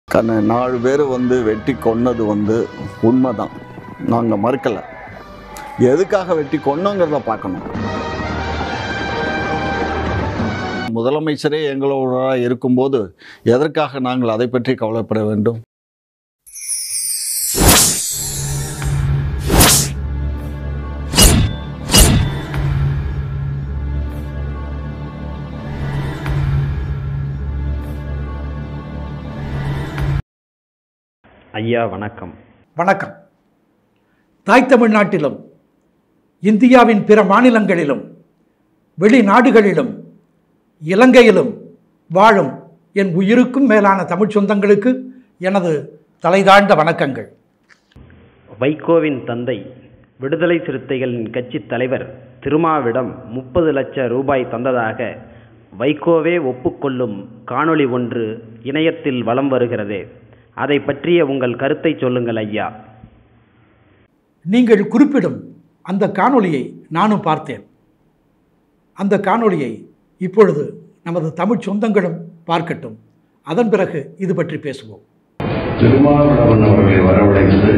கண்ண நாலு பேர் வந்து வெட்டி கொன்னது வந்து உண்மைதான் நாங்கள் மறுக்கலை எதுக்காக வெட்டி கொன்னோங்கிறத பார்க்கணும் முதலமைச்சரே எங்களோட இருக்கும்போது எதற்காக நாங்கள் அதை பற்றி கவலைப்பட வேண்டும் ஐயா வணக்கம் வணக்கம் தாய் தமிழ்நாட்டிலும் இந்தியாவின் பிற மாநிலங்களிலும் வெளிநாடுகளிலும் இலங்கையிலும் வாழும் என் உயிருக்கும் மேலான தமிழ்ச் சொந்தங்களுக்கு எனது தலைதாழ்ந்த வணக்கங்கள் வைகோவின் தந்தை விடுதலை சிறுத்தைகளின் கட்சித் தலைவர் திருமாவிடம் முப்பது லட்சம் ரூபாய் தந்ததாக வைகோவே ஒப்புக்கொள்ளும் காணொளி ஒன்று இணையத்தில் வலம் வருகிறதே அதை பற்றிய உங்கள் கருத்தை சொல்லுங்கள் ஐயா நீங்கள் குறிப்பிடும் அந்த காணொளியை நானும் பார்த்தேன் அந்த காணொளியை இப்பொழுது நமது தமிழ்ச் சொந்தங்களும் பார்க்கட்டும் அதன் பிறகு இது பற்றி பேசுவோம் திருமாவளவன் அவர்களை வரவழைத்து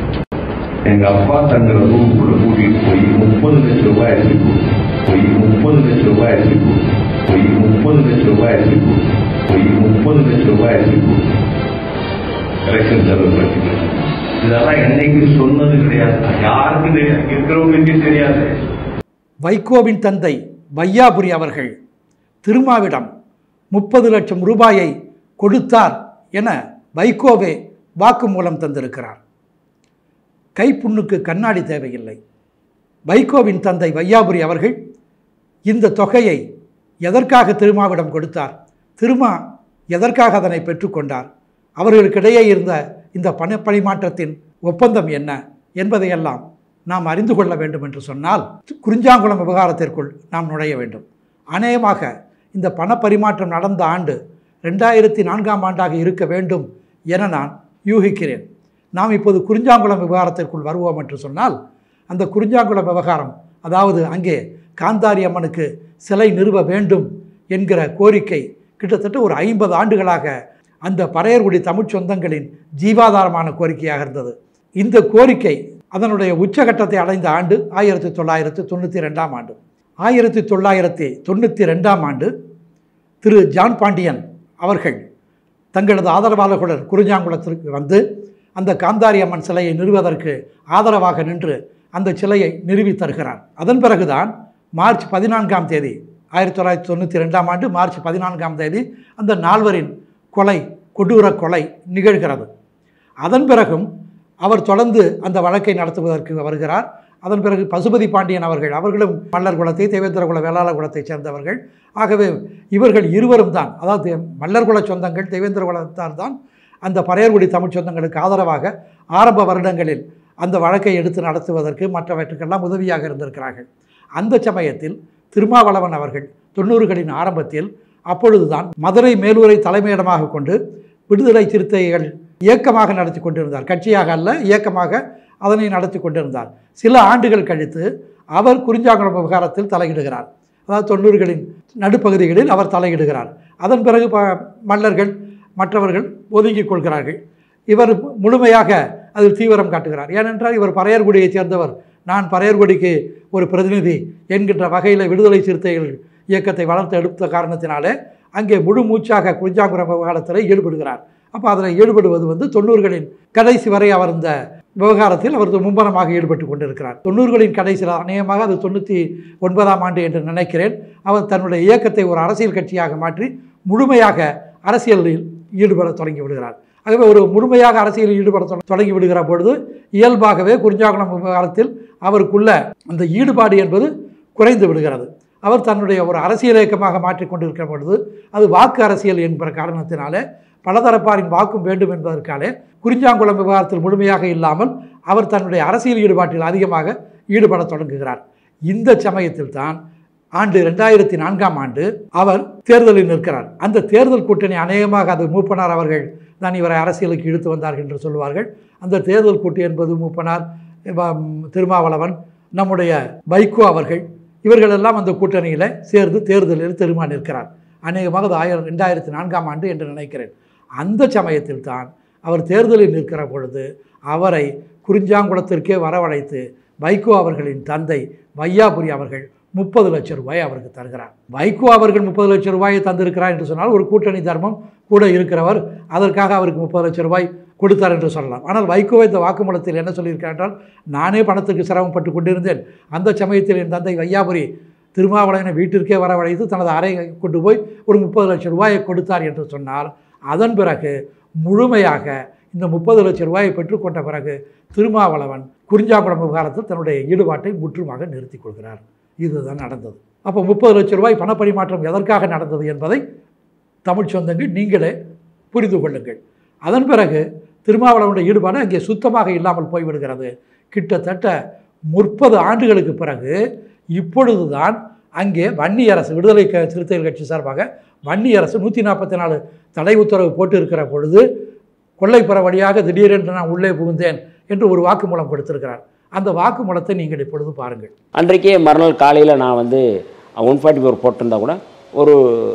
எங்க அப்பா தங்களை ரூமுக்குள்ள கூட்டிட்டு போய் முப்பது லட்சம் ரூபாய் எடுத்துட்டு போ. போய் முப்பது லட்சம் ரூபாய் எடுத்துட்டு போ. போய் முப்பது லட்சம் ரூபாய் எடுத்துட்டு போ. போய் முப்பது லட்சம் ரூபாய் எடுத்துட்டு போ. எலெக்ஷன் செலவு பற்றி இதெல்லாம் என்னைக்கு சொன்னது கிடையாது யாருக்கும் தெரியாது இருக்கிறவங்களுக்கே தெரியாது வைகோவின் தந்தை வையாபுரி அவர்கள் திருமாவிடம் முப்பது லட்சம் ரூபாயை கொடுத்தார் என வைகோவே வாக்குமூலம் தந்திருக்கிறார் கைப்புண்ணுக்கு கண்ணாடி தேவையில்லை வைகோவின் தந்தை வையாபுரி அவர்கள் இந்த தொகையை எதற்காக திருமாவிடம் கொடுத்தார் திருமா எதற்காக அதனை பெற்றுக்கொண்டார் அவர்களுக்கிடையே இருந்த இந்த பண பரிமாற்றத்தின் ஒப்பந்தம் என்ன என்பதையெல்லாம் நாம் அறிந்து கொள்ள வேண்டும் என்று சொன்னால் குறிஞ்சாங்குளம் விவகாரத்திற்குள் நாம் நுழைய வேண்டும் அநேகமாக இந்த பண பரிமாற்றம் நடந்த ஆண்டு ரெண்டாயிரத்தி நான்காம் ஆண்டாக இருக்க வேண்டும் என நான் யூகிக்கிறேன் நாம் இப்போது குறிஞ்சாங்குளம் விவகாரத்திற்குள் வருவோம் என்று சொன்னால் அந்த குறிஞ்சாங்குளம் விவகாரம் அதாவது அங்கே காந்தாரி அம்மனுக்கு சிலை நிறுவ வேண்டும் என்கிற கோரிக்கை கிட்டத்தட்ட ஒரு ஐம்பது ஆண்டுகளாக அந்த பறையர்குடி தமிழ்ச் சொந்தங்களின் ஜீவாதாரமான கோரிக்கையாக இருந்தது இந்த கோரிக்கை அதனுடைய உச்சகட்டத்தை அடைந்த ஆண்டு ஆயிரத்தி தொள்ளாயிரத்தி தொண்ணூற்றி ரெண்டாம் ஆண்டு ஆயிரத்தி தொள்ளாயிரத்தி தொண்ணூற்றி ரெண்டாம் ஆண்டு திரு ஜான் பாண்டியன் அவர்கள் தங்களது ஆதரவாளர்களுடன் குறிஞ்சாங்குளத்திற்கு வந்து அந்த காந்தாரி அம்மன் சிலையை நிறுவதற்கு ஆதரவாக நின்று அந்த சிலையை நிறுவி தருகிறார் அதன் பிறகுதான் மார்ச் பதினான்காம் தேதி ஆயிரத்தி தொள்ளாயிரத்தி தொண்ணூற்றி ரெண்டாம் ஆண்டு மார்ச் பதினான்காம் தேதி அந்த நால்வரின் கொலை கொடூர கொலை நிகழ்கிறது அதன் பிறகும் அவர் தொடர்ந்து அந்த வழக்கை நடத்துவதற்கு வருகிறார் அதன் பிறகு பசுபதி பாண்டியன் அவர்கள் அவர்களும் மல்லர் குலத்தை தேவேந்திர குல வேளாளர் குலத்தைச் சேர்ந்தவர்கள் ஆகவே இவர்கள் இருவரும் தான் அதாவது மல்லர் குல சொந்தங்கள் தேவேந்திர குலத்தார் தான் அந்த பறையர்குடி தமிழ் சொந்தங்களுக்கு ஆதரவாக ஆரம்ப வருடங்களில் அந்த வழக்கை எடுத்து நடத்துவதற்கு மற்றவற்றுக்கெல்லாம் உதவியாக இருந்திருக்கிறார்கள் அந்த சமயத்தில் திருமாவளவன் அவர்கள் தொண்ணூறுகளின் ஆரம்பத்தில் அப்பொழுதுதான் மதுரை மேலூரை தலைமையிடமாக கொண்டு விடுதலை சிறுத்தைகள் இயக்கமாக நடத்தி கொண்டிருந்தார் கட்சியாக அல்ல இயக்கமாக அதனை நடத்தி கொண்டிருந்தார் சில ஆண்டுகள் கழித்து அவர் குறிஞ்சாங்குளம் விவகாரத்தில் தலையிடுகிறார் அதாவது தொண்ணூறுகளின் நடுப்பகுதிகளில் அவர் தலையிடுகிறார் அதன் பிறகு ப மல்லர்கள் மற்றவர்கள் ஒதுங்கிக் கொள்கிறார்கள் இவர் முழுமையாக அதில் தீவிரம் காட்டுகிறார் ஏனென்றால் இவர் பறையர்குடியைச் சேர்ந்தவர் நான் பறையர்குடிக்கு ஒரு பிரதிநிதி என்கின்ற வகையில் விடுதலை சிறுத்தைகள் இயக்கத்தை வளர்த்து எடுத்த காரணத்தினாலே அங்கே முழு மூச்சாக குறிஞ்சாங்குரம் விவகாரத்தில் ஈடுபடுகிறார் அப்போ அதில் ஈடுபடுவது வந்து தொண்ணூறுகளின் கடைசி வரை அவர் இந்த விவகாரத்தில் அவர் மும்பரமாக ஈடுபட்டு கொண்டிருக்கிறார் தொண்ணூறுகளின் கடைசியில் அநேகமாக அது தொண்ணூற்றி ஒன்பதாம் ஆண்டு என்று நினைக்கிறேன் அவர் தன்னுடைய இயக்கத்தை ஒரு அரசியல் கட்சியாக மாற்றி முழுமையாக அரசியலில் ஈடுபட தொடங்கி விடுகிறார் ஆகவே ஒரு முழுமையாக அரசியலில் ஈடுபட தொட- தொடங்கி விடுகிற பொழுது இயல்பாகவே குறிஞ்சாகுளம் விவகாரத்தில் அவருக்குள்ள அந்த ஈடுபாடு என்பது குறைந்து விடுகிறது அவர் தன்னுடைய ஒரு அரசியல் இயக்கமாக மாற்றிக்கொண்டிருக்கிற பொழுது அது வாக்கு அரசியல் என்கிற காரணத்தினாலே பலதரப்பாரின் வாக்கும் வேண்டும் என்பதற்காலே குறிஞ்சாங்குளம் விவகாரத்தில் முழுமையாக இல்லாமல் அவர் தன்னுடைய அரசியல் ஈடுபாட்டில் அதிகமாக ஈடுபட தொடங்குகிறார் இந்த சமயத்தில் தான் ஆண்டு ரெண்டாயிரத்தி நான்காம் ஆண்டு அவர் தேர்தலில் நிற்கிறார் அந்த தேர்தல் கூட்டணி அநேகமாக அது மூப்பனார் அவர்கள் தான் இவரை அரசியலுக்கு இழுத்து வந்தார்கள் என்று சொல்வார்கள் அந்த தேர்தல் கூட்டு என்பது மூப்பனார் வ- திருமாவளவன் நம்முடைய வைகோ அவர்கள் இவர்களெல்லாம் அந்த கூட்டணியில் சேர்ந்து தேர்தலில் திருமா நிற்கிறார் அநேகமாக அது ஆயிரம் ரெண்டாயிரத்தி நான்காம் ஆண்டு என்று நினைக்கிறேன் அந்த சமயத்தில் தான் அவர் தேர்தலில் நிற்கிற பொழுது அவரை குறிஞ்சாங்குளத்திற்கே வரவழைத்து வைகோ அவர்களின் தந்தை வையாபுரி அவர்கள் முப்பது லட்சம் ரூபாய் அவருக்கு தருகிறார் வைகோ அவர்கள் முப்பது லட்சம் ரூபாயை தந்திருக்கிறார் என்று சொன்னால் ஒரு கூட்டணி தர்மம் கூட இருக்கிறவர் அதற்காக அவருக்கு முப்பது லட்சம் ரூபாய் கொடுத்தார் என்று சொல்லலாம் ஆனால் வைகோ இந்த வாக்குமூலத்தில் என்ன சொல்லியிருக்கார் என்றால் நானே பணத்துக்கு சிரமப்பட்டு கொண்டிருந்தேன் அந்த சமயத்தில் என் தந்தை வையாபுரி திருமாவளவனை வீட்டிற்கே வரவழைத்து தனது அறையை கொண்டு போய் ஒரு முப்பது லட்சம் ரூபாயை கொடுத்தார் என்று சொன்னால் அதன் பிறகு முழுமையாக இந்த முப்பது லட்சம் ரூபாயை பெற்றுக்கொண்ட பிறகு திருமாவளவன் குறிஞ்சாங்குளம் விவகாரத்தில் தன்னுடைய ஈடுபாட்டை முற்றுமாக நிறுத்திக் கொள்கிறார் இதுதான் நடந்தது அப்போ முப்பது லட்சம் ரூபாய் பணப்பரிமாற்றம் எதற்காக நடந்தது என்பதை தமிழ் சொந்தங்கள் நீங்களே புரிந்து கொள்ளுங்கள் அதன் பிறகு திருமாவளவனுடைய ஈடுபாடு அங்கே சுத்தமாக இல்லாமல் போய்விடுகிறது கிட்டத்தட்ட முப்பது ஆண்டுகளுக்கு பிறகு இப்பொழுதுதான் அங்கே வன்னி அரசு விடுதலை க சிறுத்தைகள் கட்சி சார்பாக வன்னி அரசு நூற்றி நாற்பத்தி நாலு தடை உத்தரவு போட்டு இருக்கிற பொழுது கொள்ளைப்புற வழியாக திடீரென்று நான் உள்ளே புகுந்தேன் என்று ஒரு வாக்குமூலம் கொடுத்திருக்கிறார் அந்த வாக்குமூலத்தை நீங்கள் இப்பொழுது பாருங்கள் அன்றைக்கே மறுநாள் காலையில் நான் வந்து ஒன் ஃபார்ட்டி ஃபோர் போட்டிருந்தா கூட ஒரு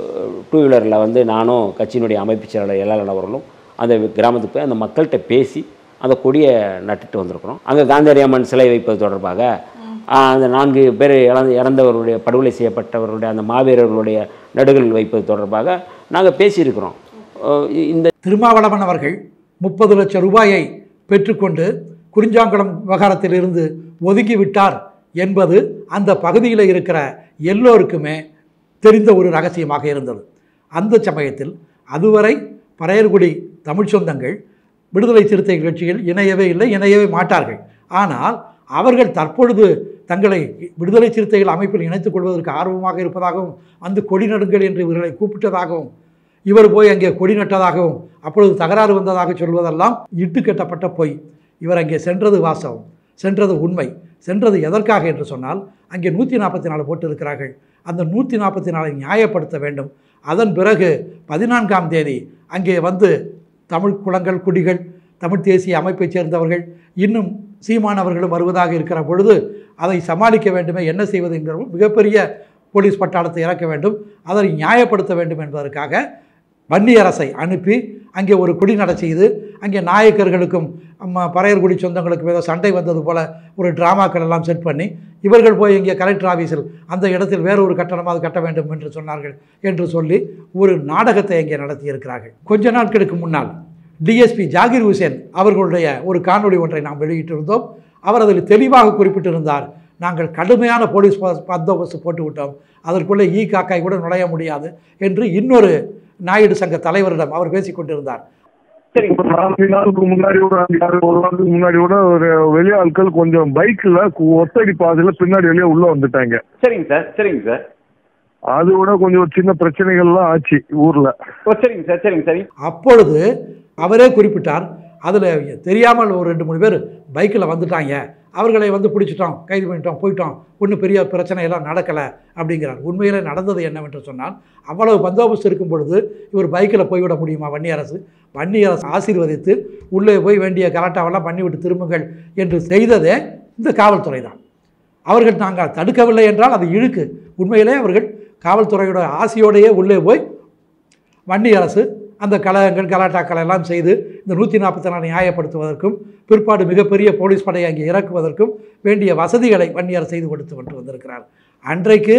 டூ வீலரில் வந்து நானும் கட்சியினுடைய அமைப்பு செயலாளர் எல்லா அவர்களும் அந்த கிராமத்துக்கு போய் அந்த மக்கள்கிட்ட பேசி அந்த கொடியை நட்டுட்டு வந்திருக்கிறோம் அங்கே காந்தாரி அம்மன் சிலை வைப்பது தொடர்பாக ஆஹ், அந்த நான்கு பேர் இறந்து இறந்தவர்களுடைய படுகொலை செய்யப்பட்டவர்களுடைய அந்த மாவீரர்களுடைய நடுகள் வைப்பது தொடர்பாக நாங்கள் பேசியிருக்கிறோம் அஹ் இந்த திருமாவளவன் அவர்கள் முப்பது லட்சம் ரூபாயை பெற்றுக்கொண்டு குறிஞ்சாங்குளம் விவகாரத்திலிருந்து ஒதுங்கிவிட்டார் என்பது அந்த பகுதியில் இருக்கிற எல்லோருக்குமே தெரிந்த ஒரு ரகசியமாக இருந்தது அந்த சமயத்தில் அதுவரை பறையர்குடி தமிழ் சொந்தங்கள் விடுதலை சிறுத்தைகள் கட்சியில் இணையவே இல்லை இணையவே மாட்டார்கள் ஆனால் அவர்கள் தற்பொழுது தங்களை விடுதலை சிறுத்தைகள் அமைப்பில் இணைத்துக் கொள்வதற்கு ஆர்வமாக இருப்பதாகவும் வந்து கொடி நடுங்கள் என்று இவர்களை கூப்பிட்டதாகவும் இவர் போய் அங்கே கொடி நட்டதாகவும் அப்பொழுது தகராறு வந்ததாக சொல்வதெல்லாம் இட்டு கட்டப்பட்ட பொய் இவர் அங்கே சென்றது வாசகம் சென்றது உண்மை சென்றது எதற்காக என்று சொன்னால் அங்கே நூற்றி நாற்பத்தி நாலு போட்டு இருக்கிறார்கள் அந்த நூற்றி நாற்பத்தி நாலை நியாயப்படுத்த வேண்டும் அதன் பிறகு பதினான்காம் தேதி அங்கே வந்து தமிழ் குளங்கள் குடிகள் தமிழ் தேசிய அமைப்பைச் சேர்ந்தவர்கள் இன்னும் சீமானவர்களும் வருவதாக இருக்கிற பொழுது அதை சமாளிக்க வேண்டுமே என்ன செய்வது என்கிற மிகப்பெரிய போலீஸ் பட்டாளத்தை இறக்க வேண்டும் அதை நியாயப்படுத்த வேண்டும் என்பதற்காக வன்னி அரசை அனுப்பி அங்கே ஒரு குடி நட செய்து அங்கே நாயக்கர்களுக்கும் அம்ம பறையர்குடி சொந்தங்களுக்கும் ஏதோ சண்டை வந்தது போல ஒரு டிராமாக்கள் எல்லாம் செட் பண்ணி இவர்கள் போய் இங்கே கலெக்டர் ஆஃபீஸில் அந்த இடத்தில் வேறு ஒரு கட்டணமாவது கட்ட வேண்டும் என்று சொன்னார்கள் என்று சொல்லி ஒரு நாடகத்தை இங்கே நடத்தியிருக்கிறார்கள் கொஞ்ச நாட்களுக்கு முன்னால் டிஎஸ்பி ஜாகிர் ஹுசேன் அவர்களுடைய ஒரு காணொளி ஒன்றை நாம் வெளியிட்டிருந்தோம் அவர் அதில் தெளிவாக குறிப்பிட்டிருந்தார் நாங்கள் கடுமையான போலீஸ் ப- பந்தோபஸ்து போட்டு விட்டோம் அதற்குள்ளே ஈ காக்காய் கூட நுழைய முடியாது என்று இன்னொரு நாயுடு சங்க தலைவரிடம் அவர் பேசிக் கொண்டிருந்தார் சரிங்க ஒரு நாலஞ்சு நாளுக்கு முன்னாடி ஒரு அஞ்சு ஆறு ஒரு வாரத்துக்கு முன்னாடி கூட ஒரு வெளியாட்கள் கொஞ்சம் பைக்ல ஒத்தடி பாதையில பின்னாடி வெளியே உள்ள வந்துட்டாங்க சரிங்க சார் சரிங்க சார் அது கூட கொஞ்சம் ஒரு சின்ன பிரச்சனைகள்லாம் ஆச்சு ஊர்ல ஓ சரிங்க சார் சரிங்க சரி அப்பொழுது அவரே குறிப்பிட்டார் அதில் தெரியாமல் ஒரு ரெண்டு மூணு பேர் பைக்கில் வந்துட்டாங்க அவர்களை வந்து பிடிச்சிட்டோம் கைது பண்ணிட்டோம் போயிட்டோம் ஒன்றும் பெரிய பிரச்சனை எல்லாம் நடக்கலை அப்படிங்கிறார் உண்மையிலே நடந்தது என்னவென்று சொன்னால் அவ்வளவு பந்தோபஸ்து இருக்கும் பொழுது இவர் பைக்கில் போய்விட முடியுமா வன்னி அரசு வன்னி அரசு ஆசீர்வதித்து உள்ளே போய் வேண்டிய கலாட்டாவெல்லாம் பண்ணிவிட்டு திரும்புங்கள் என்று செய்ததே இந்த காவல்துறை தான் அவர்கள் நாங்கள் தடுக்கவில்லை என்றால் அது இழுக்கு உண்மையிலே அவர்கள் காவல்துறையோட ஆசையோடையே உள்ளே போய் வன்னி அரசு அந்த கலகங்கள் கலாட்டாக்கள் எல்லாம் செய்து இந்த நூற்றி நாற்பத்தி நாலு நியாயப்படுத்துவதற்கும் பிற்பாடு மிகப்பெரிய போலீஸ் படையை அங்கே இறக்குவதற்கும் வேண்டிய வசதிகளை வன்னி அரசு செய்து கொடுத்து கொண்டு வந்திருக்கிறார் அன்றைக்கு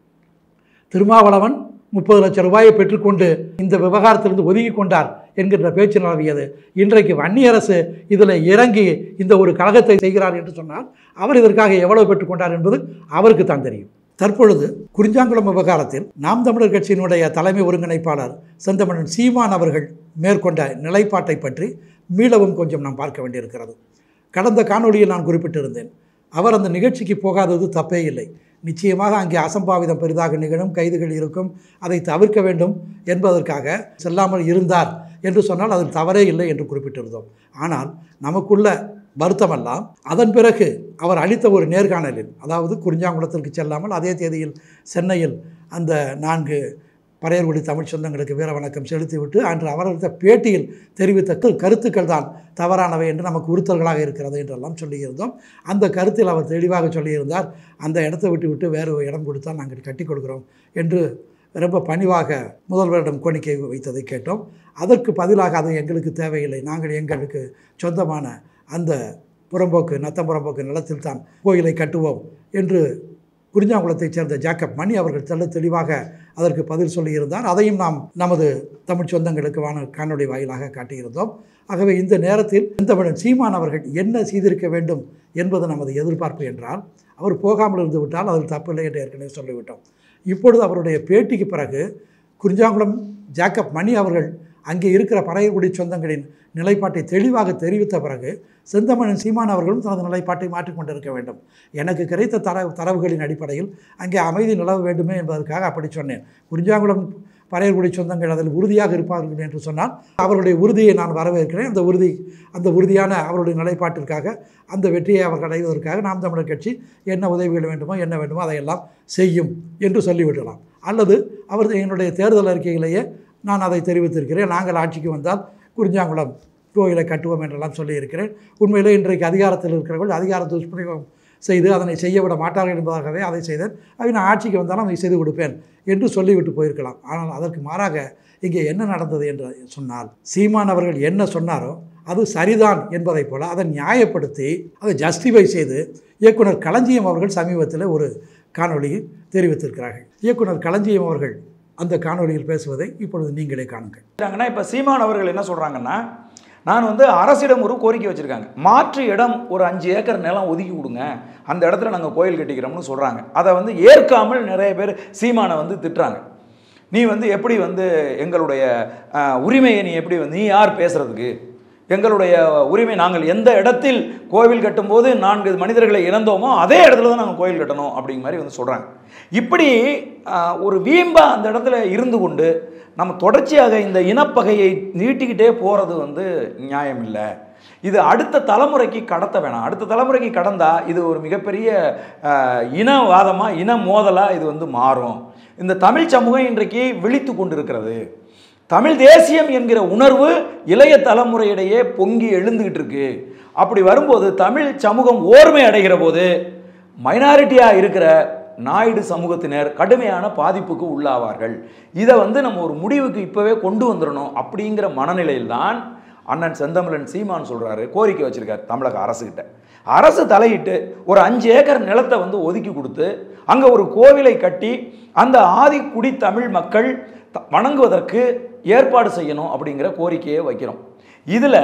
திருமாவளவன் முப்பது லட்சம் ரூபாயை பெற்றுக்கொண்டு இந்த விவகாரத்திலிருந்து ஒதுங்கி கொண்டார் என்கின்ற பேச்சு நிலவியது இன்றைக்கு வன்னி அரசு இதில் இறங்கி இந்த ஒரு கழகத்தை செய்கிறார் என்று சொன்னால் அவர் இதற்காக எவ்வளவு பெற்றுக்கொண்டார் என்பது அவருக்கு தான் தெரியும் தற்பொழுது குறிஞ்சாங்குளம் விவகாரத்தில் நாம் தமிழர் கட்சியினுடைய தலைமை ஒருங்கிணைப்பாளர் செந்தமிழன் சீமான் அவர்கள் மேற்கொண்ட நிலைப்பாட்டை பற்றி மீளவும் கொஞ்சம் நாம் பார்க்க வேண்டியிருக்கிறது கடந்த காணொளியில் நான் குறிப்பிட்டிருந்தேன் அவர் அந்த நிகழ்ச்சிக்கு போகாதது தப்பே இல்லை நிச்சயமாக அங்கே அசம்பாவிதம் பெரிதாக நிகழும் கைதுகள் இருக்கும் அதை தவிர்க்க வேண்டும் என்பதற்காக செல்லாமல் இருந்தார் என்று சொன்னால் அதில் தவறே இல்லை என்று குறிப்பிட்டிருந்தோம் ஆனால் நமக்குள்ள வருத்தமெல்லாம் அதன் பிறகு அவர் அளித்த ஒரு நேர்காணலில் அதாவது குறிஞ்சாங்குளத்திற்கு செல்லாமல் அதே தேதியில் சென்னையில் அந்த நான்கு பறையர்குடி தமிழ் சொந்தங்களுக்கு வீர வணக்கம் செலுத்திவிட்டு அன்று அவர் அளித்த பேட்டியில் தெரிவித்த கரு- கருத்துக்கள் தான் தவறானவை என்று நமக்கு உறுத்தல்களாக இருக்கிறது என்றெல்லாம் சொல்லியிருந்தோம் அந்த கருத்தில் அவர் தெளிவாக சொல்லியிருந்தார் அந்த இடத்தை விட்டு விட்டு வேறு ஒரு இடம் கொடுத்தால் நாங்கள் கட்டி கொடுக்கிறோம் என்று ரொம்ப பணிவாக முதல்வரிடம் கோரிக்கை வைத்ததை கேட்டோம் அதற்கு பதிலாக அது எங்களுக்கு தேவையில்லை நாங்கள் எங்களுக்கு சொந்தமான அந்த புறம்போக்கு நத்தம் புறம்போக்கு நிலத்தில் தான் கோயிலை கட்டுவோம் என்று குறிஞ்சாங்குளத்தைச் சேர்ந்த ஜாக்கப் மணி அவர்கள் தெள்ள தெளிவாக அதற்கு பதில் சொல்லியிருந்தார் அதையும் நாம் நமது தமிழ் சொந்தங்களுக்கு வான காணொளி வாயிலாக காட்டியிருந்தோம் ஆகவே இந்த நேரத்தில் தமிழன் சீமான் அவர்கள் என்ன செய்திருக்க வேண்டும் என்பது நமது எதிர்பார்ப்பு என்றால் அவர் போகாமல் இருந்து விட்டால் அதில் தப்பில்லை என்று ஏற்கனவே சொல்லிவிட்டோம் இப்பொழுது அவருடைய பேட்டிக்கு பிறகு குறிஞ்சாங்குளம் ஜாக்கப் மணி அவர்கள் அங்கே இருக்கிற பறையக்குடி சொந்தங்களின் நிலைப்பாட்டை தெளிவாக தெரிவித்த பிறகு செந்தமணன் சீமான் அவர்களும் தனது நிலைப்பாட்டை மாற்றிக்கொண்டிருக்க வேண்டும் எனக்கு கிடைத்த தரவு தரவுகளின் அடிப்படையில் அங்கே அமைதி நிலவ வேண்டுமே என்பதற்காக அப்படி சொன்னேன் குறிஞ்சாங்குளம் பறையர்குடி சொந்தங்கள் அதில் உறுதியாக இருப்பார்கள் என்று சொன்னால் அவருடைய உறுதியை நான் வரவேற்கிறேன் அந்த உறுதி அந்த உறுதியான அவருடைய நிலைப்பாட்டிற்காக அந்த வெற்றியை அவர்கள் அடைவதற்காக நாம் தமிழர் கட்சி என்ன உதவிகள் வேண்டுமோ என்ன வேண்டுமோ அதையெல்லாம் செய்யும் என்று சொல்லிவிடலாம் அல்லது அவர் என்னுடைய தேர்தல் அறிக்கையிலேயே நான் அதை தெரிவித்திருக்கிறேன் நாங்கள் ஆட்சிக்கு வந்தால் குறிஞ்சாங்குளம் கோயிலை கட்டுவோம் என்றெல்லாம் சொல்லியிருக்கிறேன் உண்மையிலே இன்றைக்கு அதிகாரத்தில் இருக்கிறவர்கள் அதிகார துஷ்பிரயோகம் செய்து அதனை செய்ய விட மாட்டார்கள் என்பதாகவே அதை செய்தேன் அதை நான் ஆட்சிக்கு வந்தாலும் அதை செய்து கொடுப்பேன் என்று சொல்லிவிட்டு போயிருக்கலாம் ஆனால் அதற்கு மாறாக இங்கே என்ன நடந்தது என்று சொன்னால் சீமான் அவர்கள் என்ன சொன்னாரோ அது சரிதான் என்பதைப் போல அதை நியாயப்படுத்தி அதை ஜஸ்டிஃபை செய்து இயக்குனர் களஞ்சியம் அவர்கள் சமீபத்தில் ஒரு காணொளியில் தெரிவித்திருக்கிறார்கள் இயக்குனர் களஞ்சியம் அவர்கள் அந்த காணொளியில் பேசுவதை இப்பொழுது நீங்களே காணுங்கள் சொல்றாங்கன்னா இப்போ சீமான் அவர்கள் என்ன சொல்கிறாங்கன்னா நான் வந்து அரசிடம் ஒரு கோரிக்கை வச்சுருக்காங்க மாற்று இடம் ஒரு அஞ்சு ஏக்கர் நிலம் ஒதுக்கி கொடுங்க அந்த இடத்துல நாங்கள் கோயில் கட்டிக்கிறோம்னு சொல்கிறாங்க அதை வந்து ஏற்காமல் நிறைய பேர் சீமானை வந்து திட்டுறாங்க நீ வந்து எப்படி வந்து எங்களுடைய அஹ், உரிமையை நீ எப்படி வந்து நீ யார் பேசுறதுக்கு எங்களுடைய உரிமை நாங்கள் எந்த இடத்தில் கோவில் கட்டும்போது நான்கு மனிதர்களை இறந்தோமோ அதே இடத்துல தான் நாங்கள் கோயில் கட்டணும் அப்படிங்கிற மாதிரி வந்து சொல்கிறாங்க இப்படி ஆஹ், ஒரு வீம்பா அந்த இடத்துல இருந்து கொண்டு நம்ம தொடர்ச்சியாக இந்த இனப்பகையை நீட்டிக்கிட்டே போகிறது வந்து நியாயம் இல்லை இது அடுத்த தலைமுறைக்கு கடத்த வேணாம் அடுத்த தலைமுறைக்கு கடந்தா இது ஒரு மிகப்பெரிய ஆஹ், இனவாதமாக இன மோதலாக இது வந்து மாறும் இந்த தமிழ் சமூகம் இன்றைக்கு விழித்து கொண்டிருக்கிறது தமிழ் தேசியம் என்கிற உணர்வு இளைய தலைமுறையிடையே பொங்கி எழுந்துகிட்டு இருக்கு அப்படி வரும்போது தமிழ் சமூகம் ஓர்மை அடைகிற போது மைனாரிட்டியாக இருக்கிற நாயுடு சமூகத்தினர் கடுமையான பாதிப்புக்கு உள்ளாவார்கள் இதை வந்து நம்ம ஒரு முடிவுக்கு இப்போவே கொண்டு வந்துடணும் அப்படிங்கிற மனநிலையில் தான் அண்ணன் செந்தமிழன் சீமான் சொல்றாரு கோரிக்கை வச்சிருக்காரு தமிழக அரசுகிட்ட அரசு தலையிட்டு ஒரு அஞ்சு ஏக்கர் நிலத்தை வந்து ஒதுக்கி கொடுத்து அங்கே ஒரு கோவிலை கட்டி அந்த ஆதிக்குடி தமிழ் மக்கள் த- வணங்குவதற்கு ஏற்பாடு செய்யணும் அப்படிங்கிற கோரிக்கையை வைக்கிறோம் இதில்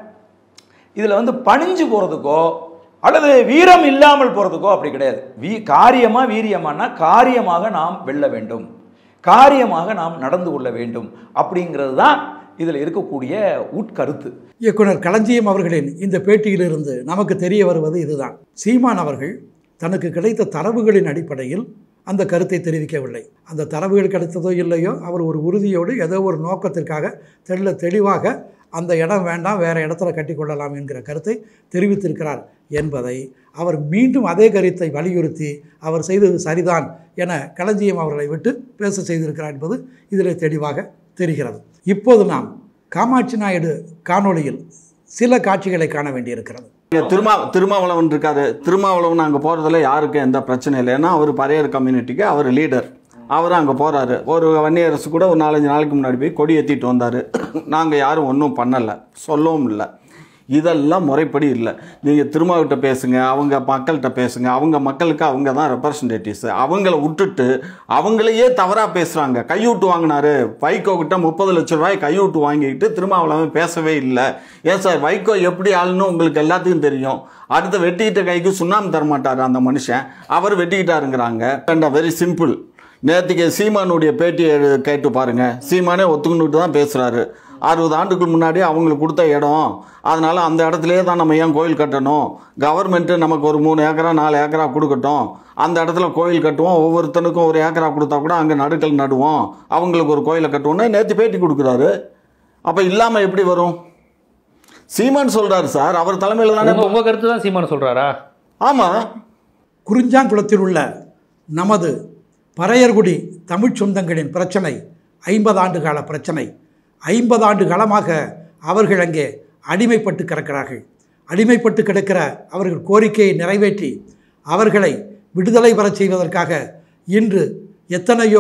இதில் வந்து பணிஞ்சு போகிறதுக்கோ அல்லது வீரம் இல்லாமல் போகிறதுக்கோ அப்படி கிடையாது வீ காரியமாக வீரியமானா காரியமாக நாம் வெல்ல வேண்டும் காரியமாக நாம் நடந்து கொள்ள வேண்டும் அப்படிங்கிறது தான் இதில் இருக்கக்கூடிய உட்கருத்து இயக்குனர் களஞ்சியம் அவர்களின் இந்த பேட்டியிலிருந்து நமக்கு தெரிய வருவது இதுதான் சீமான் அவர்கள் தனக்கு கிடைத்த தரவுகளின் அடிப்படையில் அந்த கருத்தை தெரிவிக்கவில்லை அந்த தரவுகள் கிடைத்ததோ இல்லையோ அவர் ஒரு உறுதியோடு ஏதோ ஒரு நோக்கத்திற்காக தெள்ள தெளிவாக அந்த இடம் வேண்டாம் வேறு இடத்துல கட்டிக்கொள்ளலாம் என்கிற கருத்தை தெரிவித்திருக்கிறார் என்பதை அவர் மீண்டும் அதே கருத்தை வலியுறுத்தி அவர் செய்தது சரிதான் என களஞ்சியம் அவர்களை விட்டு பேச செய்திருக்கிறார் என்பது இதில் தெளிவாக தெரிகிறது இப்போது நாம் காமாட்சி நாயுடு காணொளியில் சில காட்சிகளை காண வேண்டியிருக்கிறது இங்க திருமா திருமாவளவன் இருக்காரு திருமாவளவன் அங்கே போகிறதுல யாருக்கும் எந்த பிரச்சனை இல்லை ஏன்னா அவர் பரையர் கம்யூனிட்டிக்கு அவர் லீடர் அவர் அங்கே போகிறாரு ஒரு வன்னியரசு கூட ஒரு நாலஞ்சு நாளைக்கு முன்னாடி போய் கொடி ஏற்றிட்டு வந்தார் நாங்கள் யாரும் ஒன்றும் பண்ணலை சொல்லவும் இல்லை இதெல்லாம் முறைப்படி இல்லை நீங்கள் திருமாவிட்ட பேசுங்க அவங்க மக்கள்கிட்ட பேசுங்க அவங்க மக்களுக்கு அவங்க தான் ரெப்ரசன்டேட்டிவ்ஸ் அவங்கள விட்டுட்டு அவங்களையே தவறாக பேசுகிறாங்க கையூட்டு வாங்கினாரு வைகோ கிட்ட முப்பது லட்ச ரூபாய் கையூட்டு வாங்கிக்கிட்டு திருமாவளவன் பேசவே இல்லை ஏன் சார் வைகோ எப்படி ஆளுன்னு உங்களுக்கு எல்லாத்துக்கும் தெரியும் அடுத்த வெட்டிக்கிட்ட கைக்கு சுண்ணாம்பு தர மாட்டார் அந்த மனுஷன் அவர் வெட்டிக்கிட்டாருங்கிறாங்க வெரி சிம்பிள் நேற்றுக்கு சீமானுடைய பேட்டியை எழு- கேட்டு பாருங்க சீமானே ஒத்துக்கிட்டு தான் பேசுகிறாரு அறுபது ஆண்டுக்கு முன்னாடி அவங்களுக்கு கொடுத்த இடம் அதனால் அந்த இடத்துலையே தான் நம்ம ஏன் கோயில் கட்டணும் கவர்மெண்ட்டு நமக்கு ஒரு மூணு ஏக்கரா நாலு ஏக்கரா கொடுக்கட்டும் அந்த இடத்துல கோயில் கட்டுவோம் ஒவ்வொருத்தனுக்கும் ஒரு ஏக்கரா கொடுத்தா கூட அங்கே நடுக்கல் நடுவோம் அவங்களுக்கு ஒரு கோயிலை கட்டுவோம்னு நேற்று பேட்டி கொடுக்குறாரு அப்போ இல்லாமல் எப்படி வரும் சீமான் சொல்கிறாரு சார் அவர் தலைமையில் தானே உங்க உங்க கருத்து தான் சீமான் சொல்றாரா ஆமாம் குறிஞ்சாங்குளத்தில் உள்ள நமது பறையர்குடி தமிழ்ச் சொந்தங்களின் பிரச்சனை ஐம்பது ஆண்டு கால பிரச்சனை ஐம்பது ஆண்டு காலமாக அவர்கள் அங்கே அடிமைப்பட்டு கிடக்கிறார்கள் அடிமைப்பட்டு கிடக்கிற அவர்கள் கோரிக்கையை நிறைவேற்றி அவர்களை விடுதலை பெறச் செய்வதற்காக இன்று எத்தனையோ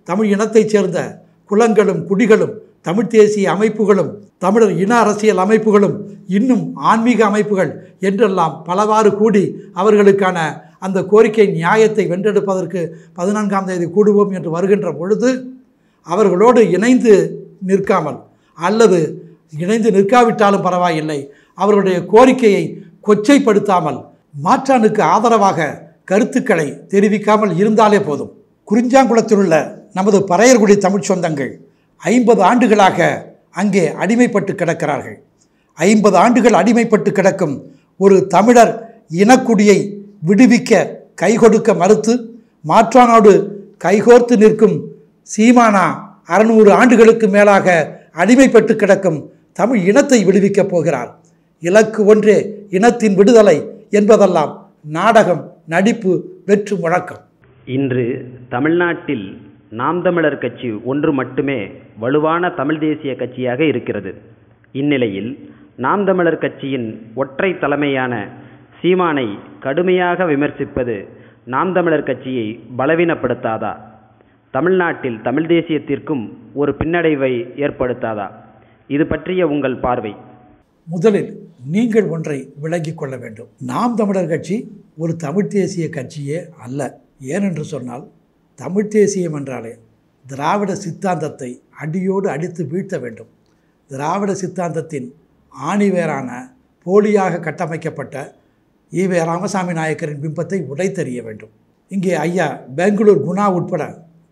தமிழ் இனத்தைச் சேர்ந்த குலங்களும் குடிகளும் தமிழ் தேசிய அமைப்புகளும் தமிழர் இன அரசியல் அமைப்புகளும் இன்னும் ஆன்மீக அமைப்புகள் என்றெல்லாம் பலவாறு கூடி அவர்களுக்கான அந்த கோரிக்கை நியாயத்தை வென்றெடுப்பதற்கு பதினான்காம் தேதி கூடுவோம் என்று வருகின்ற பொழுது அவர்களோடு இணைந்து நிற்காமல் அல்லது இணைந்து நிற்காவிட்டாலும் பரவாயில்லை அவர்களுடைய கோரிக்கையை கொச்சைப்படுத்தாமல் மாற்றானுக்கு ஆதரவாக கருத்துக்களை தெரிவிக்காமல் இருந்தாலே போதும் குறிஞ்சாங்குளத்தில் உள்ள நமது பறையர்குடி தமிழ்ச் சொந்தங்கள் ஐம்பது ஆண்டுகளாக அங்கே அடிமைப்பட்டு கிடக்கிறார்கள் ஐம்பது ஆண்டுகள் அடிமைப்பட்டு கிடக்கும் ஒரு தமிழர் இனக்குடியை விடுவிக்க கைகொடுக்க மறுத்து மாற்றானோடு கைகோர்த்து நிற்கும் சீமானா அறுநூறு ஆண்டுகளுக்கு மேலாக அடிமைப்பட்டு கிடக்கும் தமிழ் இனத்தை விடுவிக்கப் போகிறார் இலக்கு ஒன்றே இனத்தின் விடுதலை என்பதெல்லாம் நாடகம் நடிப்பு வெற்று முழக்கம் இன்று தமிழ்நாட்டில் நாம் தமிழர் கட்சி ஒன்று மட்டுமே வலுவான தமிழ் தேசிய கட்சியாக இருக்கிறது இந்நிலையில் நாம் தமிழர் கட்சியின் ஒற்றை தலைமையான சீமானை கடுமையாக விமர்சிப்பது நாம் தமிழர் கட்சியை பலவீனப்படுத்தாதா தமிழ்நாட்டில் தமிழ் தேசியத்திற்கும் ஒரு பின்னடைவை ஏற்படுத்தாதா இது பற்றிய உங்கள் பார்வை முதலில் நீங்கள் ஒன்றை விளங்கிக் கொள்ள வேண்டும் நாம் தமிழர் கட்சி ஒரு தமிழ் தேசிய கட்சியே அல்ல ஏனென்று சொன்னால் தமிழ் தேசியம் என்றாலே திராவிட சித்தாந்தத்தை அடியோடு அடித்து வீழ்த்த வேண்டும் திராவிட சித்தாந்தத்தின் ஆணிவேரான போலியாக கட்டமைக்கப்பட்ட ஈவே ராமசாமி நாயக்கரின் பிம்பத்தை உடைத்தெறிய வேண்டும் இங்கே ஐயா பெங்களூர் குணா உட்பட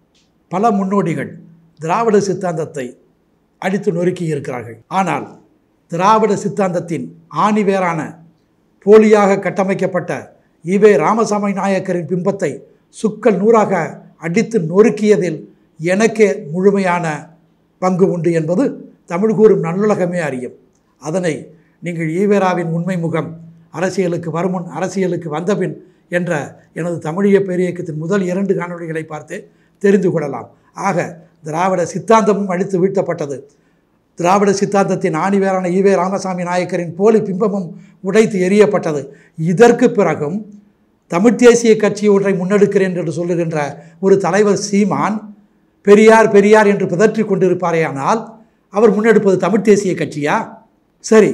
பல முன்னோடிகள் திராவிட சித்தாந்தத்தை அடித்து நொறுக்கி இருக்கிறார்கள் ஆனால் திராவிட சித்தாந்தத்தின் ஆணிவேரான போலியாக கட்டமைக்கப்பட்ட ஈவே ராமசாமி நாயக்கரின் பிம்பத்தை சுக்கல் நூறாக அடித்து நொறுக்கியதில் எனக்கே முழுமையான பங்கு உண்டு என்பது தமிழ் கூறும் நல்லுலகமே அறியும் அதனை நீங்கள் ஈவேராவின் உண்மை முகம் அரசியலுக்கு வருமுன் அரசியலுக்கு வந்தபின் என்ற எனது தமிழிய பேரியக்கத்தின் முதல் இரண்டு காணொளிகளை பார்த்து தெரிந்து கொள்ளலாம் ஆக திராவிட சித்தாந்தமும் அழித்து வீழ்த்தப்பட்டது திராவிட சித்தாந்தத்தின் ஆணிவேரான ஈவே ராமசாமி நாயக்கரின் போலி பிம்பமும் உடைத்து எரியப்பட்டது இதற்கு பிறகும் தமிழ் தேசிய கட்சி ஒன்றை முன்னெடுக்கிறேன் என்று சொல்லுகின்ற ஒரு தலைவர் சீமான் பெரியார் பெரியார் என்று பிதற்றிக் கொண்டிருப்பாரேயானால் அவர் முன்னெடுப்பது தமிழ் தேசிய கட்சியா சரி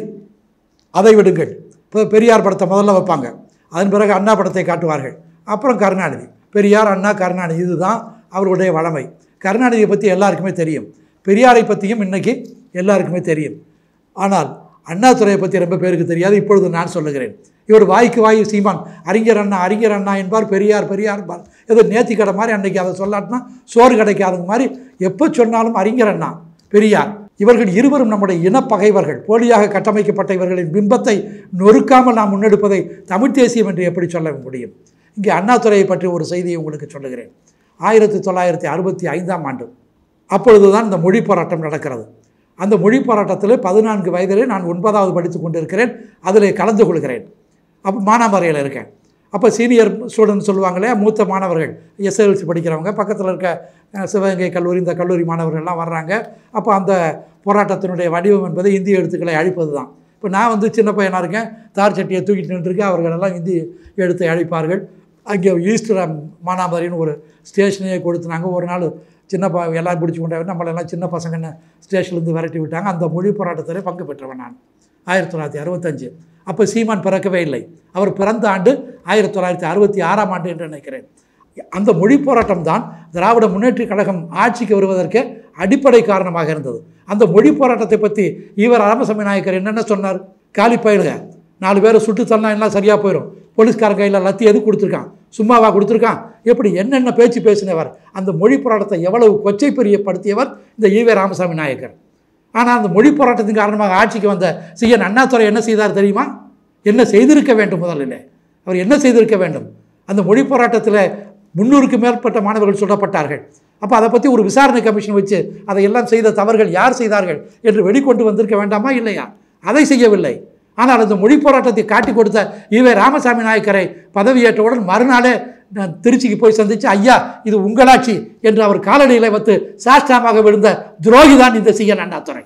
அதை விடுங்கள் இப்போ பெரியார் படத்தை முதல்ல வைப்பாங்க அதன் பிறகு அண்ணா படத்தை காட்டுவார்கள் அப்புறம் கருணாநிதி பெரியார் அண்ணா கருணாநிதி இதுதான் அவருடைய வளமை கருணாநிதியை பற்றி எல்லாருக்குமே தெரியும் பெரியாரை பற்றியும் இன்னைக்கு எல்லாருக்குமே தெரியும் ஆனால் அண்ணாதுரையை பற்றி ரொம்ப பேருக்கு தெரியாது இப்பொழுது நான் சொல்லுகிறேன் இவர் வாய்க்கு வாய் சீமான் அறிஞர் அண்ணா அறிஞர் அண்ணா என்பார் பெரியார் பெரியார் என்பார் ஏதோ நேத்தி கடை மாதிரி அன்னைக்கு அதை சொல்லாட்டினா சோறு கிடைக்காத மாதிரி எப்போ சொன்னாலும் அறிஞர் அண்ணா பெரியார் இவர்கள் இருவரும் நம்முடைய இனப்பகைவர்கள் போலியாக கட்டமைக்கப்பட்ட இவர்களின் பிம்பத்தை நொறுக்காமல் நாம் முன்னெடுப்பதை தமிழ் தேசியம் என்று எப்படி சொல்ல முடியும் இங்கே அண்ணாதுரையை பற்றி ஒரு செய்தியை உங்களுக்கு சொல்லுகிறேன் ஆயிரத்தி தொள்ளாயிரத்தி அறுபத்தி ஐந்தாம் ஆண்டு அப்பொழுதுதான் இந்த மொழி போராட்டம் நடக்கிறது அந்த மொழி போராட்டத்தில் பதினான்கு வயதிலே நான் ஒன்பதாவது படித்து கொண்டிருக்கிறேன் அதில் கலந்து கொள்கிறேன் அப்போ மானாமறையில் இருக்கேன் அப்போ சீனியர் ஸ்டூடெண்ட் சொல்லுவாங்களே மூத்த மாணவர்கள் எஸ்எல்சி படிக்கிறவங்க பக்கத்தில் இருக்க அஹ், சிவகங்கை கல்லூரி இந்த கல்லூரி மாணவர்கள்லாம் வர்றாங்க அப்போ அந்த போராட்டத்தினுடைய வடிவம் என்பது இந்திய எழுத்துக்களை அழிப்பது தான் இப்போ நான் வந்து சின்ன பையனாக இருக்கேன் தார் சட்டியை தூக்கிட்டு நின்றுருக்கேன் அவர்களெல்லாம் இந்தி எழுத்தை அழிப்பார்கள் அங்கே ஈஸ்டர் மானாமரின்னு ஒரு ஸ்டேஷனையே கொடுத்துனாங்க ஒரு நாள் சின்ன ப எல்லாம் பிடிச்சி கொண்டே நம்மளெல்லாம் சின்ன பசங்கன்னு ஸ்டேஷன்லேருந்து விரட்டி விட்டாங்க அந்த மொழி போராட்டத்தில் பங்கு பெற்றவன் நான் ஆயிரத்தி தொள்ளாயிரத்தி அறுபத்தஞ்சு அப்போ சீமான் பிறக்கவே இல்லை அவர் பிறந்த ஆண்டு ஆயிரத்தி தொள்ளாயிரத்தி அறுபத்தி ஆறாம் ஆண்டு என்று நினைக்கிறேன் அந்த மொழி போராட்டம் தான் திராவிட முன்னேற்றக் கழகம் ஆட்சிக்கு வருவதற்கு அடிப்படை காரணமாக இருந்தது அந்த மொழி போராட்டத்தை பற்றி ஈவர் ராமசாமி நாயக்கர் என்னென்ன சொன்னார் காலி பயிலுங்க நாலு பேரை சுட்டு தள்ளா எல்லாம் சரியாக போயிடும் போலீஸ்காரன் கையில் லத்தி எது கொடுத்துருக்கான் சும்மாவா கொடுத்துருக்கான் எப்படி என்னென்ன பேச்சு பேசினவர் அந்த மொழி போராட்டத்தை எவ்வளவு கொச்சை பெரியப்படுத்தியவர் இந்த ஈவே ராமசாமி நாயக்கர் ஆனால் அந்த மொழி போராட்டத்தின் காரணமாக ஆட்சிக்கு வந்த சி என் அண்ணாதுரை என்ன செய்தார் தெரியுமா என்ன செய்திருக்க வேண்டும் முதலில் அவர் என்ன செய்திருக்க வேண்டும் அந்த மொழி போராட்டத்தில் முன்னூறுக்கு மேற்பட்ட மாணவர்கள் சுடப்பட்டார்கள் அப்போ அதை பற்றி ஒரு விசாரணை கமிஷன் வச்சு அதையெல்லாம் செய்த தவறுகள் யார் செய்தார்கள் என்று வெளிக்கொண்டு வந்திருக்க வேண்டாமா இல்லையா அதை செய்யவில்லை ஆனால் அந்த மொழி போராட்டத்தை காட்டி கொடுத்த ஈவே ராமசாமி நாயக்கரை பதவியேற்றவுடன் மறுநாளே நான் திருச்சிக்கு போய் சந்தித்து ஐயா இது உங்களாட்சி என்று அவர் காலடியில் வைத்து சாஷ்டாமாக விழுந்த துரோகிதான் இந்த சிஎன் அண்ணாதுரை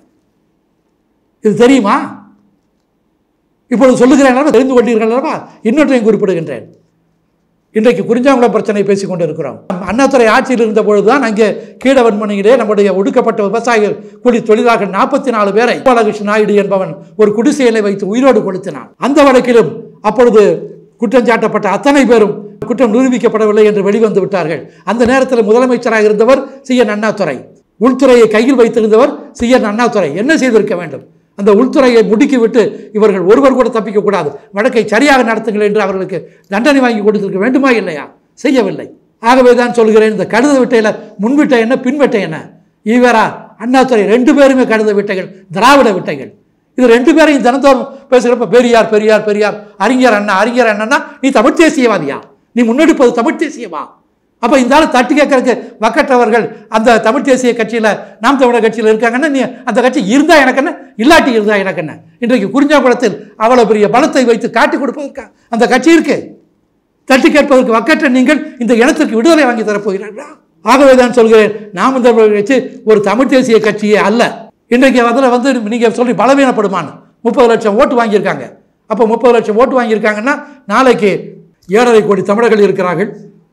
இது தெரியுமா இப்பொழுது சொல்லுகிறேன் அல்லவா, தெரிந்து கொண்டீர்கள் அல்லவா இன்னொன்றையும் குறிப்பிடுகின்றேன் இன்றைக்கு குறிஞ்சாங்குளம் பிரச்சனை பேசிக் கொண்டிருக்கிறோம் அண்ணாதுறை ஆட்சியில் இருந்த பொழுதுதான் அங்கே கீழவன்மணியிலே நம்முடைய ஒடுக்கப்பட்ட விவசாயிகள் கூலி தொழிலாளர்கள் நாற்பத்தி நாலு பேரை கோபாலகிருஷ்ண நாயுடு என்பவன் ஒரு குடிசையிலை வைத்து உயிரோடு கொளுத்தினான் அந்த வழக்கிலும் அப்பொழுது குற்றம் சாட்டப்பட்ட அத்தனை பேரும் குற்றம் நிரூபிக்கப்படவில்லை என்று வெளிவந்து விட்டார்கள் அந்த நேரத்தில் முதலமைச்சராக இருந்தவர் சி என் அண்ணாதுரை உள்துறையை கையில் வைத்திருந்தவர் சி என் அண்ணாதுரை என்ன செய்திருக்க வேண்டும் அந்த உள்துறையை முடுக்கிவிட்டு இவர்கள் ஒருவர் கூட தப்பிக்கக்கூடாது வழக்கை சரியாக நடத்துங்கள் என்று அவர்களுக்கு தண்டனை வாங்கி கொடுத்திருக்க வேண்டுமா இல்லையா செய்யவில்லை ஆகவே தான் சொல்கிறேன் இந்த கழுத விட்டையில் முன்விட்டை என்ன பின்விட்டை என்ன ஈவரா அண்ணாதுரை ரெண்டு பேருமே கழுத விட்டைகள் திராவிட விட்டைகள் இது ரெண்டு பேரையும் தினந்தோறும் பேசுகிறப்ப பெரியார் பெரியார் பெரியார் அறிஞர் அண்ணா அறிஞர் அண்ணன்னா நீ தமிழ் தேசியவாதியா நீ முன்னெடுப்பது தமிழ் தேசியமா அப்போ இந்த ஆள் தட்டி கேட்கறதுக்கு வக்கற்றவர்கள் அந்த தமிழ் தேசிய கட்சியில் நாம் தமிழர் கட்சியில் இருக்காங்கன்னா நீ அந்த கட்சி இருந்தா எனக்கு என்ன இல்லாட்டி இருந்தா எனக்கு என்ன இன்றைக்கு குறிஞ்சாங்குளத்தில் அவ்வளோ பெரிய பலத்தை வைத்து காட்டி கொடுப்பதற்கா அந்த கட்சி இருக்கு தட்டி கேட்பதற்கு வக்கற்ற நீங்கள் இந்த இனத்திற்கு விடுதலை வாங்கி தரப்போகிறீர்களா ஆகவே தான் சொல்கிறேன் நாம் தமிழர் கட்சி ஒரு தமிழ் தேசிய கட்சியே அல்ல இன்றைக்கு அதில் வந்து நீங்கள் சொல்லி பலவீனப்படுமான்னு முப்பது லட்சம் ஓட்டு வாங்கியிருக்காங்க அப்போ முப்பது லட்சம் ஓட்டு வாங்கியிருக்காங்கன்னா நாளைக்கு ஏழரை கோடி தமிழர்கள் இருக்கிறார்கள்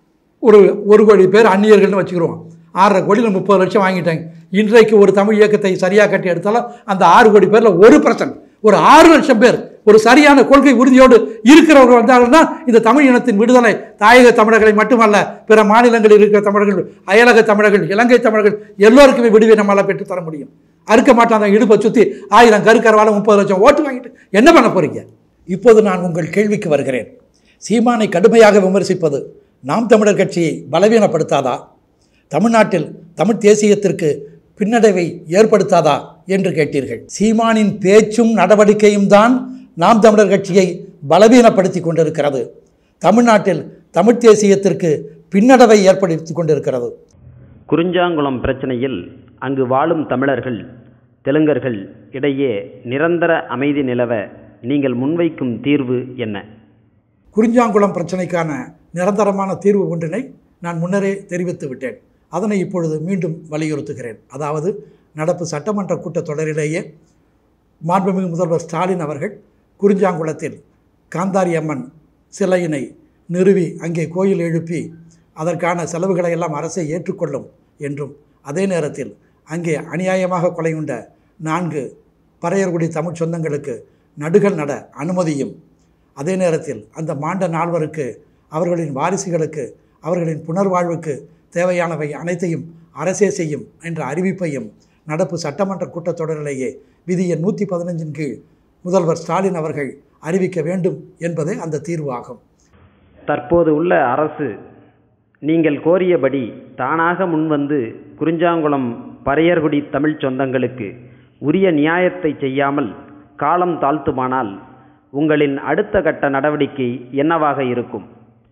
ஒரு ஒரு கோடி பேர் அந்நியர்கள்னு வச்சுக்கிறோம் ஆறரை கோடியில் முப்பது லட்சம் வாங்கிட்டாங்க இன்றைக்கு ஒரு தமிழ் இயக்கத்தை சரியாக கட்டி எடுத்தாலும் அந்த ஆறு கோடி பேரில் ஒரு பர்சன்ட் ஒரு ஆறு லட்சம் பேர் ஒரு சரியான கொள்கை உறுதியோடு இருக்கிறவர்கள் வந்தாங்கன்னா இந்த தமிழ் இனத்தின் விடுதலை தாயக தமிழர்களை மட்டுமல்ல பிற மாநிலங்களில் இருக்கிற தமிழர்கள் அயலக தமிழர்கள் இலங்கை தமிழர்கள் எல்லோருக்குமே விடுவை நம்மளால் பெற்றுத் தர முடியும் அறுக்க மாட்டான் அந்த இடுப்பை சுற்றி ஆயிரம் கருக்கரவால முப்பது லட்சம் ஓட்டு வாங்கிட்டு என்ன பண்ண போறீங்க இப்போது நான் உங்கள் கேள்விக்கு வருகிறேன் சீமானை கடுமையாக விமர்சிப்பது நாம் தமிழர் கட்சியை பலவீனப்படுத்தாதா தமிழ்நாட்டில் தமிழ் தேசியத்திற்கு பின்னடைவை ஏற்படுத்தாதா என்று கேட்டீர்கள் சீமானின் பேச்சும் நடவடிக்கையும் தான் நாம் தமிழர் கட்சியை பலவீனப்படுத்தி கொண்டிருக்கிறது தமிழ்நாட்டில் தமிழ் தேசியத்திற்கு பின்னடைவை ஏற்படுத்தி கொண்டிருக்கிறது குறிஞ்சாங்குளம் பிரச்சனையில் அங்கு வாழும் தமிழர்கள் தெலுங்கர்கள் இடையே நிரந்தர அமைதி நிலவ நீங்கள் முன்வைக்கும் தீர்வு என்ன குறிஞ்சாங்குளம் பிரச்சனைக்கான நிரந்தரமான தீர்வு ஒன்றினை நான் முன்னரே தெரிவித்து விட்டேன் அதனை இப்பொழுது மீண்டும் வலியுறுத்துகிறேன் அதாவது நடப்பு சட்டமன்ற கூட்டத்தொடரிலேயே மாண்புமிகு முதல்வர் ஸ்டாலின் அவர்கள் குறிஞ்சாங்குளத்தில் காந்தாரி அம்மன் சிலையினை நிறுவி அங்கே கோயில் எழுப்பி அதற்கான செலவுகளை எல்லாம் அரசை ஏற்றுக்கொள்ளும் என்றும் அதே நேரத்தில் அங்கே அநியாயமாக கொலையுண்ட நான்கு பறையர்குடி தமிழ் சொந்தங்களுக்கு நடுகள் நட அனுமதியும் அதே நேரத்தில் அந்த மாண்ட நால்வருக்கு அவர்களின் வாரிசுகளுக்கு அவர்களின் புனர்வாழ்வுக்கு தேவையானவை அனைத்தையும் அரசே செய்யும் என்ற அறிவிப்பையும் நடப்பு சட்டமன்ற கூட்டத்தொடரிலேயே விதி எண் நூற்றி பதினஞ்சின் கீழ் முதல்வர் ஸ்டாலின் அவர்கள் அறிவிக்க வேண்டும் என்பதே அந்த தீர்வு ஆகும் தற்போது உள்ள அரசு நீங்கள் கோரியபடி தானாக முன்வந்து குறிஞ்சாங்குளம் பறையர்குடி தமிழ்ச் சொந்தங்களுக்கு உரிய நியாயத்தை செய்யாமல் காலம் தாழ்த்துமானால் உங்களின் அடுத்த கட்ட நடவடிக்கை என்னவாக இருக்கும்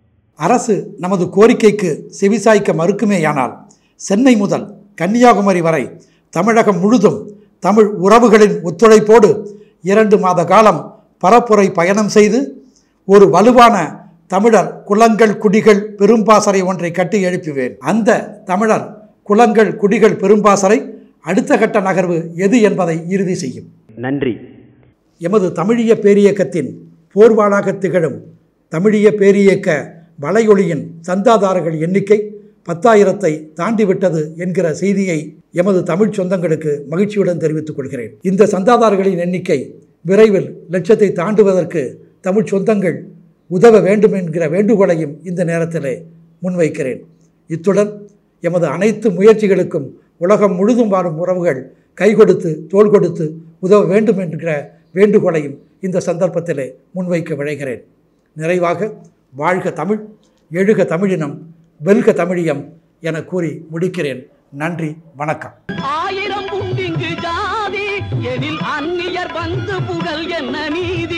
அரசு நமது கோரிக்கைக்கு செவிசாய்க்க மறுக்குமேயானால் சென்னை முதல் கன்னியாகுமரி வரை தமிழகம் முழுதும் தமிழ் உறவுகளின் ஒத்துழைப்போடு இரண்டு மாத காலம் பரப்புரை பயணம் செய்து ஒரு வலுவான தமிழர் குலங்கள் குடிகள் பெரும்பாசறை ஒன்றை கட்டி எழுப்புவேன் அந்த தமிழர் குலங்கள் குடிகள் பெரும்பாசறை அடுத்த கட்ட நகர்வு எது என்பதை இறுதி செய்யும் நன்றி எமது தமிழிய பேரியக்கத்தின் போர்வாளாக திகழும் தமிழிய பேரியக்க வலையொலியின் சந்தாதாரர்கள் எண்ணிக்கை பத்தாயிரத்தை தாண்டிவிட்டது என்கிற செய்தியை எமது தமிழ் சொந்தங்களுக்கு மகிழ்ச்சியுடன் தெரிவித்துக் கொள்கிறேன் இந்த சந்தாதாரர்களின் எண்ணிக்கை விரைவில் லட்சத்தை தாண்டுவதற்கு தமிழ் சொந்தங்கள் உதவ வேண்டும் என்கிற வேண்டுகோளையும் இந்த நேரத்திலே முன்வைக்கிறேன் இத்துடன் எமது அனைத்து முயற்சிகளுக்கும் உலகம் முழுதும் வாழும் உறவுகள் கை கொடுத்து தோள் கொடுத்து உதவ வேண்டும் என்கிற வேண்டுகோளையும் இந்த சந்தர்ப்பத்திலே முன்வைக்க விழைகிறேன் நிறைவாக வாழ்க தமிழ் எழுக தமிழினம் வெல்க தமிழியம் என கூறி முடிக்கிறேன் நன்றி வணக்கம் ஆயிரம் உண்டிங்கு ஜாதி எனில் அந்நியர் வந்து புகழ் என்ன நீதி